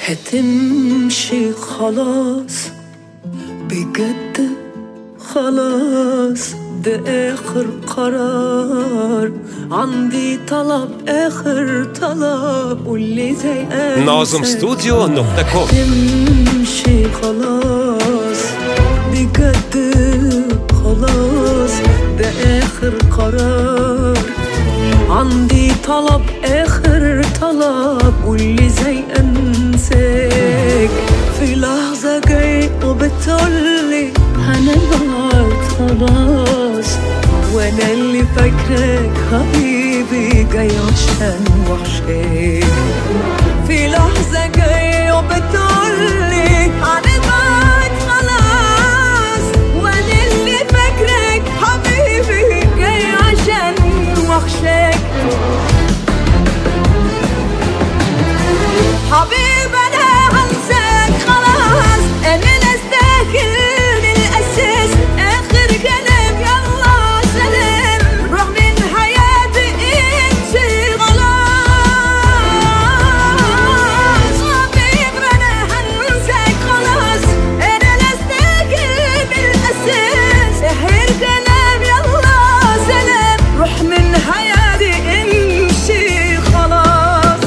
هتمشي خلاص بجد خلاص ده آخر قرار عندي طلب آخر طلب واللي زي ناظم ستوديو نقطة كوم تمشي خلاص بجد خلاص ده آخر قرار عندي طلب آخر طلب واللي زي أنساك في لحظة جاي وبتقولي هنبعد خلاص وانا اللي فاكرك حبيبي جاي عشان وحشاك في لحظة جاي وبتقولي هنبعد خلاص وانا اللي فاكرك حبيبي جاي عشان وحشاك حبيب انا هنساك خلاص انا نستاهل من الاساس اخر كلام يلا سلام روح من حياتي امشي خلاص حبيب انا هنساك خلاص انا نستاهل من الاساس اخر كلام يلا سلام روح من حياتي امشي خلاص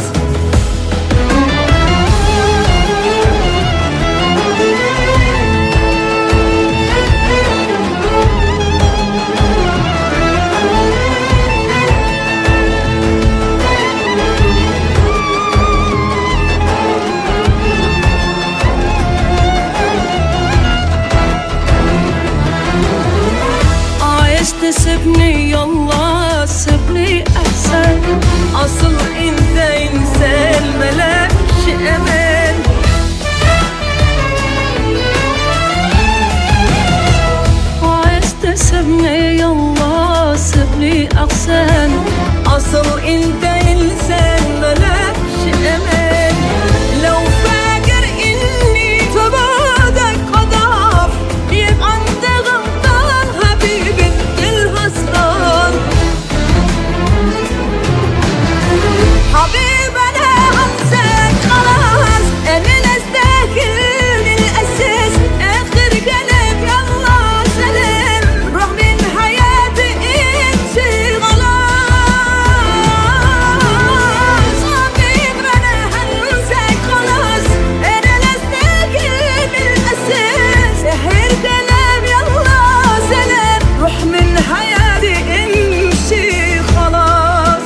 عايز تسيبني يلا سيبني احسن اصل انت انسان ملكش امان عايز تسيبني يلا سيبني احسن اصل انت انسان ملكش امان لو فاكر اني في بعدك اضعف يبقى انت غلطان حبيبي انت الخسران حبيب انا هنساك خلاص انا نستاهل من الاساس اخر كلام يلا سلام روح من حياتي امشي خلاص حبيب انا هنساك خلاص انا نستاهل من الاساس اخر كلام يلا سلام روح من حياتي امشي خلاص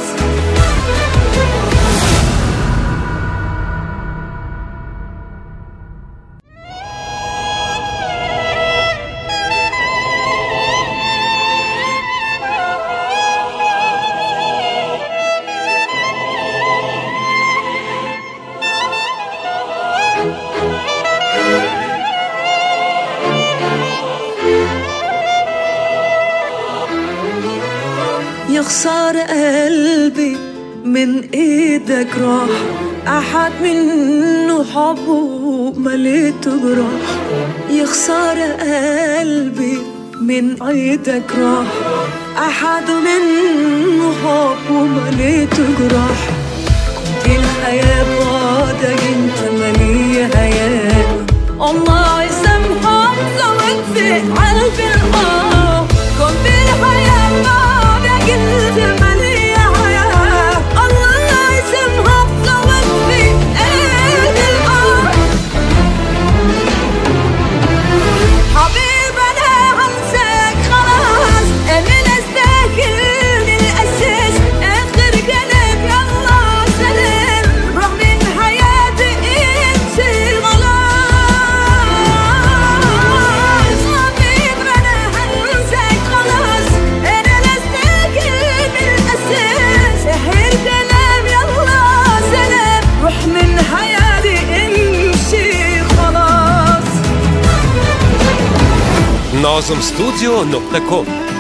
يا خسارة قلبي من ايدك راح احد منه حبه مليته جراح يا خسارة قلبي من ايدك راح احد منه حبه مليته جراح كنت الحياة بعدك انت مالية حياة الله يسامحك زودت في قلبي الآه كنت الحياة بعدك انت مالية حياة الله يسامحك زودت في قلبي الآه حبيب انا هنساك خلاص انا نستاهل من الاساس اخر كلام يلا سلام روح من حياتي امشي خلاص حبيب انا هنساك خلاص انا نستاهل من الاساس اخر كلام يلا سلام روح من حياتي امشي خلاص ناظم ستوديو نقطة كوم